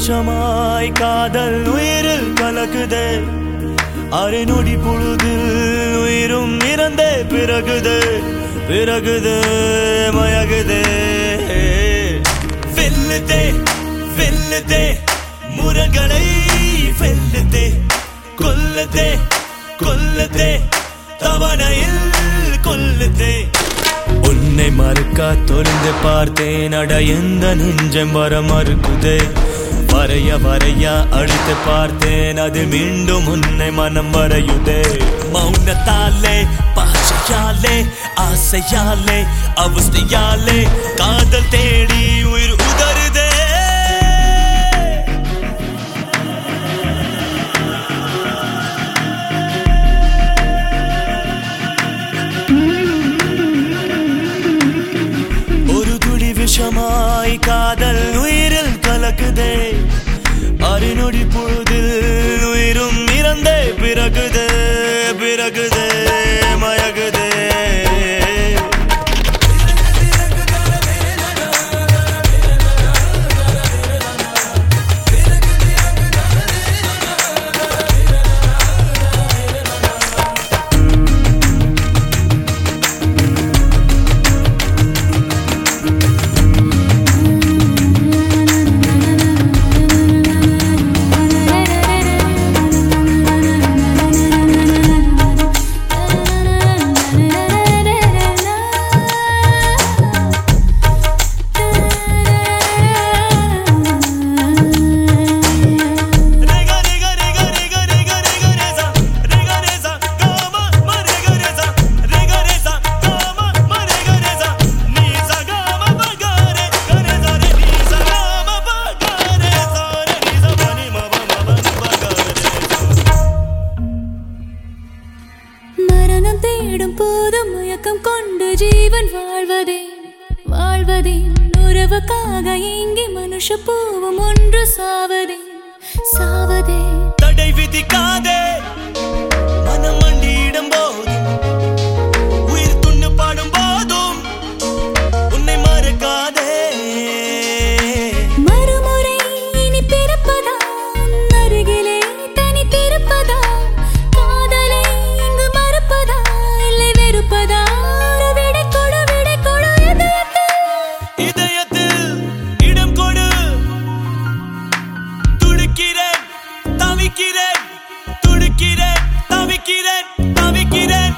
விஷமாய் காதல் உயிரில் கலக்குதே அரை நொடி பொழுதில் உயிரும் இறந்தே பிறகுது பிறகுது மயகுதே வெல்லுதே வெல்லுதே முரங்களை வெல்லுதே கொல்லுதே கொல்லுதே தவணையில் கொல்லுதே உன்னை மறுக்கா தொலைந்து பார்த்தேன் அட எந்த நெஞ்சம் வர மறுக்குதே வரைய வரைய அழித்து பார்த்தேன் அது மீண்டும் உன்னை மனம் வரையுதே மௌனத்தாலே பாஷையாலே ஆசையாலே அவஸ்தையாலே காதல் தேடி உயிர் உதறுதே ஒரு துளி விஷமாய் காதல் உயிரில் கலக்குதே அரிநொடி பொழுதில் உயிரும் இறந்தே பிறகுதே பிறகுதே மயகுதே Rega rega rega rega rega rega reza rega reza gama ma rega reza rega reza gama ma rega reza ni sa gama ba ga re ga re za re ni sa gama ba ga re za re ni sa ba ni ma ba ma ba ni ba ga re மரணம் தேடும் போதும் மயக்கம் கொண்டு ஜீவன் வாழ்வதே வாழ்வதே உறவுக்காக ஏங்கி மனுஷ பூவும் ஒன்று சாவதே சாவதே தடை விதிக்காதே மனம் மண்டியிடும் போதும் உயிர் துண்ணு பாடும் போதும் உன்னை மறக்காதே மறுமுறை இனி பிறப்பதா அருகிலே தனித்திருப்பதா காதலை இங்கு மறப்பதா இல்லை வெறுப்பதா ஒரு விடை கொடு விடை கொடு இதயத்தில் இதயத்தில் இடம் கொடு துடிக்கிறேன் தவிக்கிறேன் துடிக்கிறேன் தவிக்கிறேன் தவிக்கிறேன்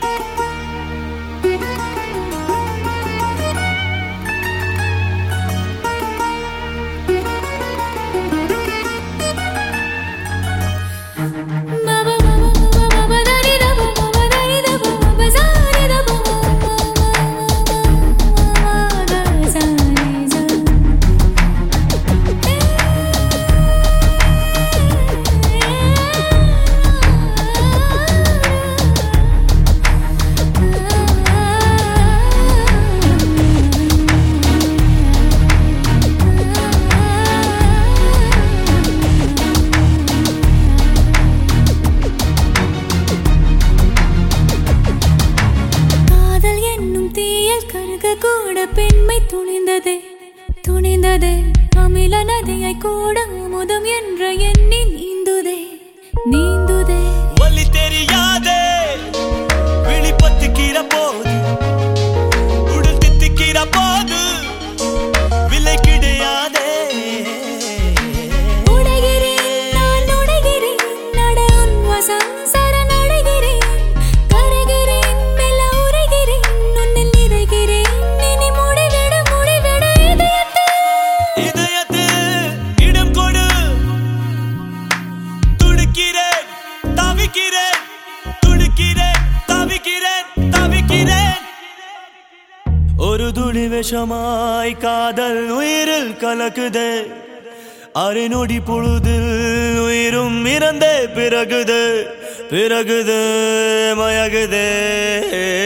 Baba baba baba dari da baba dari da baba zari da baba da zari za காதல் என்னும் தீயில் கருக கூட பெண்மை துணிந்ததே துணிந்ததே அமில நதியை கூட அமுதம் என்ற எண்ணி நீந்துதே நீந்துதே வலி தெரியாதே வெளிப்பத்துக்கிற போது உடல் தித்திக்கிற போது விலை கிடையாதே உடைகிறேன் நான் உடைகிறேன் நட உன் வசம் சரணடைகிறேன் கரைகிறேன் மெல்ல உரைகிறேன் உன்னில் நிறைகிறேன் இனி முடிவிட முடிவிட இதயத்தில் இதயத்தில் இடம் கொடு துடிக்கிறேன் தவிக்கிறேன் துடிக்கிறேன் தவிக்கிறேன் தவிக்கிறேன் ஒரு துளி விஷமாய் காதல் உயிரில் கலக்குதே அரை நொடி பொழுதில் உயிரும் இறந்தே பிறகுது பிறகுது மயகுதே